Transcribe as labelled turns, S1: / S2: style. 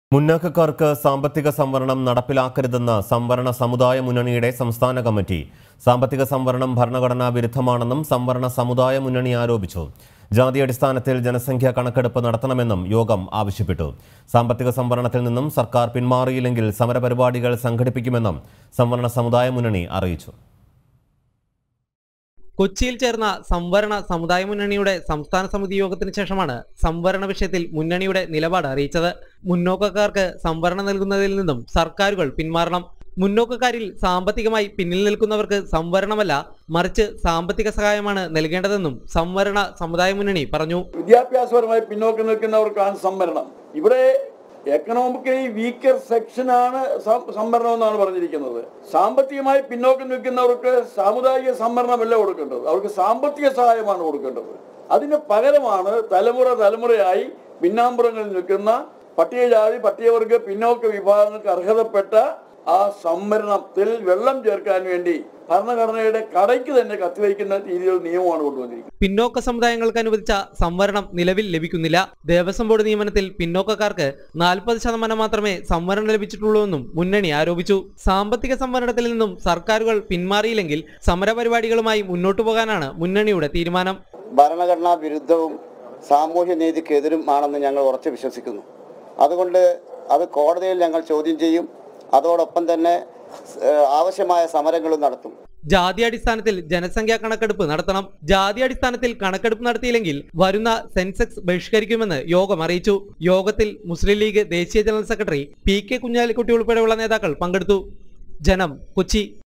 S1: മുന്നാക്കക്കാർക്ക് സാമ്പത്തിക സംവരണം നടപ്പിലാക്കരുതെന്ന് സംവരണ സമുദായ മുന്നണിയുടെ സംസ്ഥാന കമ്മിറ്റി സാമ്പത്തിക സംവരണം ഭരണഘടനാ വിരുദ്ധമാണെന്നും സംവരണ സമുദായ മുന്നണി ആരോപിച്ചു ജാതി അടിസ്ഥാനത്തിൽ ജനസംഖ്യാ കണക്കെടുപ്പ് നടത്തണമെന്നും യോഗം ആവശ്യപ്പെട്ടു സാമ്പത്തിക സംവരണത്തിൽ നിന്നും സർക്കാർ പിന്മാറിയില്ലെങ്കിൽ സമരപരിപാടികൾ സംഘടിപ്പിക്കുമെന്നും സംവരണ സമുദായ മുന്നണി അറിയിച്ചു
S2: കൊച്ചിയിൽ ചേർന്ന സംവരണ സമുദായ മുന്നണിയുടെ സംസ്ഥാന സമിതി യോഗത്തിന് ശേഷമാണ് സംവരണ വിഷയത്തിൽ മുന്നണിയുടെ നിലപാട് അറിയിച്ചത് മുന്നോക്കക്കാർക്ക് സംവരണം നൽകുന്നതിൽ നിന്നും സർക്കാരുകൾ പിന്മാറണം മുന്നോക്കക്കാരിൽ സാമ്പത്തികമായി പിന്നിൽ നിൽക്കുന്നവർക്ക് സംവരണമല്ല മറിച്ച് സാമ്പത്തിക സഹായമാണ് നൽകേണ്ടതെന്നും സംവരണ സമുദായ മുന്നണി പറഞ്ഞു
S3: വിദ്യാഭ്യാസപരമായി പിന്നോക്കം നിൽക്കുന്നവർക്കാണ് സംവരണം ഇവിടെ എക്കണോമിക്കലി വീക്കർ സെക്ഷനാണ് സം- സംവരണം എന്നാണ് പറഞ്ഞിരിക്കുന്നത് സാമ്പത്തികമായി പിന്നോക്കം നിൽക്കുന്നവർക്ക് സാമുദായിക സംവരണമല്ല കൊടുക്കേണ്ടത് അവർക്ക് സാമ്പത്തിക സഹായമാണ് കൊടുക്കേണ്ടത് അതിന് പകരമാണ് തലമുറ തലമുറയായി പിന്നാമ്പുറങ്ങളിൽ നിൽക്കുന്ന പട്ടികജാതി പട്ടികവർഗ പിന്നോക്ക വിഭാഗങ്ങൾക്ക് അർഹതപ്പെട്ട ആ സംവരണത്തിൽ വെള്ളം ചേർക്കാൻ വേണ്ടി ഭരണഘടനയുടെ കടയ്ക്ക് തന്നെ കത്തിവയ്ക്കുന്ന രീതിയിലുള്ള നിയമമാണ് കൊണ്ടുവന്നിരിക്കുന്നത്
S2: പിന്നോക്ക സമുദായങ്ങൾക്ക് അനുവദിച്ച സംവരണം നിലവിൽ ലഭിക്കുന്നില്ല ദേവസ്വം ബോർഡ് നിയമനത്തിൽ പിന്നോക്കക്കാർക്ക് നാൽപ്പത് ശതമാനം മാത്രമേ സംവരണം ലഭിച്ചിട്ടുള്ളൂവെന്നും മുന്നണി ആരോപിച്ചു സാമ്പത്തിക സംവരണത്തിൽ നിന്നും സർക്കാരുകൾ പിന്മാറിയില്ലെങ്കിൽ സമരപരിപാടികളുമായി മുന്നോട്ടു പോകാനാണ് മുന്നണിയുടെ തീരുമാനം
S4: ഭരണഘടനാ വിരുദ്ധവും സാമൂഹ്യ നീതിക്കെതിരും ആണെന്ന് ഞങ്ങൾ ഉറച്ചു വിശ്വസിക്കുന്നു അതുകൊണ്ട് അത് കോടതിയിൽ ഞങ്ങൾ ചോദ്യം ചെയ്യും അതോടൊപ്പം തന്നെ ഏഹ്, ആവശ്യമായ സമരങ്ങളും നടത്തും
S2: ജാതി അടിസ്ഥാനത്തിൽ ജനസംഖ്യാ കണക്കെടുപ്പ് നടത്തണം ജാതി അടിസ്ഥാനത്തിൽ കണക്കെടുപ്പ് നടത്തിയില്ലെങ്കിൽ വരുന്ന സെൻസെക്സ് ബഹിഷ്കരിക്കുമെന്ന് യോഗം അറിയിച്ചു യോഗത്തിൽ മുസ്ലിം ലീഗ് ദേശീയ general secretary P K Kunhalikutty ഉൾപ്പെടെയുള്ള നേതാക്കൾ പങ്കെടുത്തു ജനം കൊച്ചി